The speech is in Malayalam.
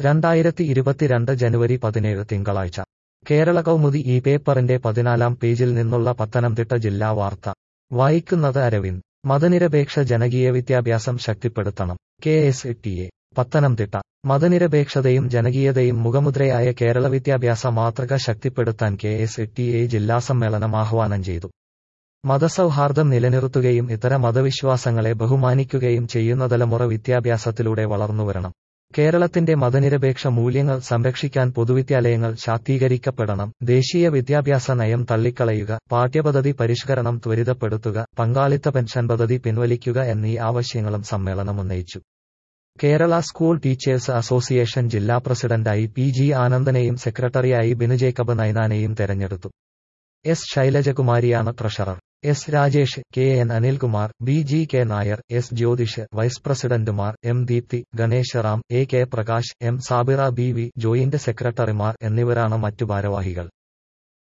രണ്ടായിരത്തി ഇരുപത്തിരണ്ട് ജനുവരി പതിനേഴ് തിങ്കളാഴ്ച കേരള കൗമുദി ഈ പേപ്പറിന്റെ പതിനാലാം പേജിൽ നിന്നുള്ള പത്തനംതിട്ട ജില്ലാ വാർത്ത വായിക്കുന്നത് അരവിന്ദ് മതനിരപേക്ഷ ജനകീയ വിദ്യാഭ്യാസം ശക്തിപ്പെടുത്തണം K S T A Pathanamthitta മതനിരപേക്ഷതയും ജനകീയതയും മുഖമുദ്രയായ കേരള വിദ്യാഭ്യാസ മാതൃക ശക്തിപ്പെടുത്താൻ കെ എസ് ടി എ ജില്ലാ സമ്മേളനം ആഹ്വാനം ചെയ്തു മതസൗഹാർദ്ദം നിലനിർത്തുകയും ഇതര മതവിശ്വാസങ്ങളെ ബഹുമാനിക്കുകയും ചെയ്യുന്ന തലമുറ വിദ്യാഭ്യാസത്തിലൂടെ വളർന്നുവരണം കേരളത്തിന്റെ മതനിരപേക്ഷ മൂല്യങ്ങൾ സംരക്ഷിക്കാൻ പൊതുവിദ്യാലയങ്ങൾ ശാക്തീകരിക്കപ്പെടണം ദേശീയ വിദ്യാഭ്യാസ നയം തള്ളിക്കളയുക പാഠ്യപദ്ധതി പരിഷ്കരണം ത്വരിതപ്പെടുത്തുക പങ്കാളിത്ത പെൻഷൻ പദ്ധതി പിൻവലിക്കുക എന്നീ ആവശ്യങ്ങളും സമ്മേളനം ഉന്നയിച്ചു കേരള സ്കൂൾ ടീച്ചേഴ്സ് അസോസിയേഷൻ ജില്ലാ പ്രസിഡന്റായി പി ജി ആനന്ദനെയും സെക്രട്ടറിയായി ബിനു ജേക്കബ് നൈനാനെയും തെരഞ്ഞെടുത്തു എസ് ശൈലജകുമാരിയാണ് treasurer S Rajesh K N Anilkumar B G K Nair S Jyothish vice പ്രസിഡന്റുമാർ M Deepthi Ganesh Ram A K Prakash M Sabira B V joint സെക്രട്ടറിമാർ എന്നിവരാണ് മറ്റു ഭാരവാഹികൾ